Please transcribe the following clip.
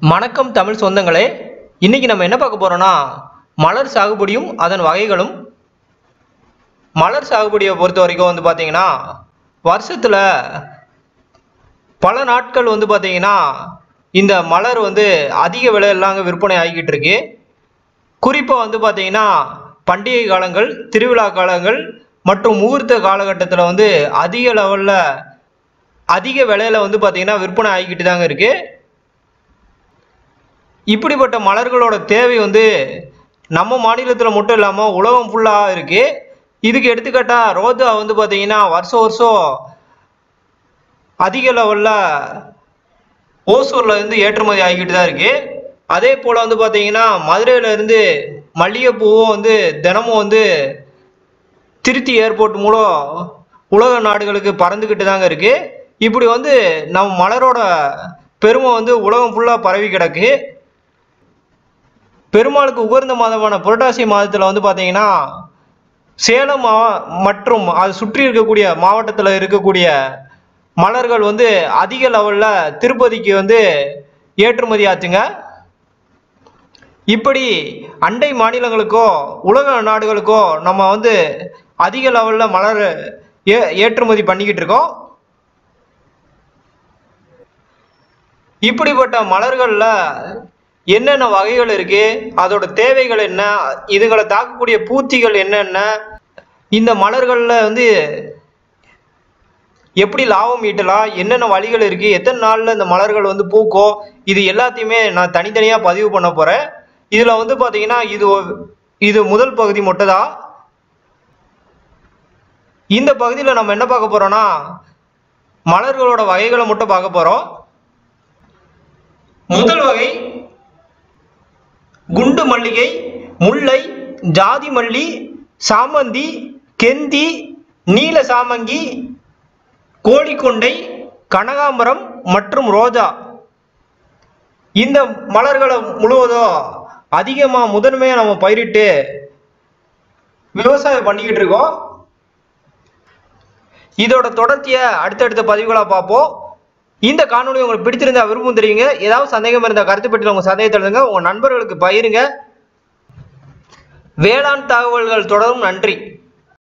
வணக்கம் தமிழ் சொந்தங்களே இன்னைக்கு நம்ம என்ன பார்க்க போறோம்னா மலர் சாகுபடியும் அதன் வகைகளும் மலர் சாகுபடியை பொறுத்த வரைக்கும் வந்து பார்த்தீங்கன்னா வருஷத்தில் பல நாட்கள் வந்து பார்த்தீங்கன்னா இந்த மலர் வந்து அதிக விலையிலாங்க விற்பனை ஆகிக்கிட்டு இருக்கு குறிப்பாக வந்து பார்த்தீங்கன்னா பண்டிகை காலங்கள் திருவிழா காலங்கள் மற்றும் முகூர்த்த காலகட்டத்தில் வந்து அதிக லெவலில் அதிக விலையில வந்து பார்த்தீங்கன்னா விற்பனை ஆகிக்கிட்டு தாங்க இருக்கு இப்படிப்பட்ட மலர்களோட தேவை வந்து நம்ம மாநிலத்தில் மட்டும் இல்லாமல் உலகம் ஃபுல்லாக இருக்கு இதுக்கு எடுத்துக்காட்டா ரோஜா வந்து பார்த்தீங்கன்னா வருஷம் வருஷம் அதிக லெவலில் ஓசூரில் இருந்து ஏற்றுமதி ஆகிக்கிட்டு தான் இருக்கு அதே போல் வந்து பார்த்தீங்கன்னா மதுரையில இருந்து மல்லிகைப்பூவும் வந்து தினமும் வந்து திருச்சி ஏர்போர்ட் மூலம் உலக நாடுகளுக்கு பறந்துக்கிட்டு தாங்க இருக்கு இப்படி வந்து நம்ம மலரோட பெருமை வந்து உலகம் ஃபுல்லாக பரவி கிடக்கு பெருமாளுக்கு உகர்ந்த மாதமான புரட்டாசி மாதத்தில் வந்து பார்த்தீங்கன்னா சேலம் மாவ- மற்றும் அது சுற்றி இருக்கக்கூடிய மாவட்டத்தில் இருக்கக்கூடிய மலர்கள் வந்து அதிக லெவலில் திருப்பதிக்கு வந்து ஏற்றுமதி ஆச்சுங்க இப்படி அண்டை மாநிலங்களுக்கோ உலக நாடுகளுக்கோ நம்ம வந்து அதிக லெவலில் மலர் ஏ ஏற்றுமதி பண்ணிக்கிட்டு இருக்கோம் இப்படிப்பட்ட மலர்களில் என்னென்ன வகைகள் இருக்கு அதோட தேவைகள் என்ன இதுகளை தாக்கக்கூடிய பூச்சிகள் என்னென்ன இந்த மலர்களில் வந்து எப்படி லாபம் ஈட்டலாம் என்னென்ன வழிகள் இருக்கு எத்தனை நாள்ல இந்த மலர்கள் வந்து பூக்கும் இது எல்லாத்தையுமே நான் தனித்தனியா பதிவு பண்ண போறேன் இதுல வந்து பாத்தீங்கன்னா இது ஒ- இது முதல் பகுதி மட்டும் தான் இந்த பகுதியில் நம்ம என்ன பார்க்க போறோம்னா மலர்களோட வகைகளை மட்டும் பார்க்க போறோம் முதல் வகை குண்டு மல்லிகை முல்லை ஜாதி மல்லி சாமந்தி கெந்தி நீல சாமங்கி கோழிக்கொண்டை கனகாம்பரம் மற்றும் ரோஜா இந்த மலர்களை முழுவதும் அதிகமாக முதன்மையாக நம்ம பயிரிட்டு விவசாயம் பண்ணிக்கிட்டு இருக்கோம் இதோட தொடர்ச்சியை அடுத்தடுத்த பதிவுகளாக பார்ப்போம் இந்த காணொளி உங்களுக்கு பிடிச்சிருந்தா விருப்பம் தெரியுங்க ஏதாவது சந்தேகம் இருந்தால் கருத்து பெட்டியில் உங்கள் சந்தேகத்தை எழுதுங்க உங்கள் நண்பர்களுக்கு பகிருங்க வேளாண் தகவல்கள் தொடரும் நன்றி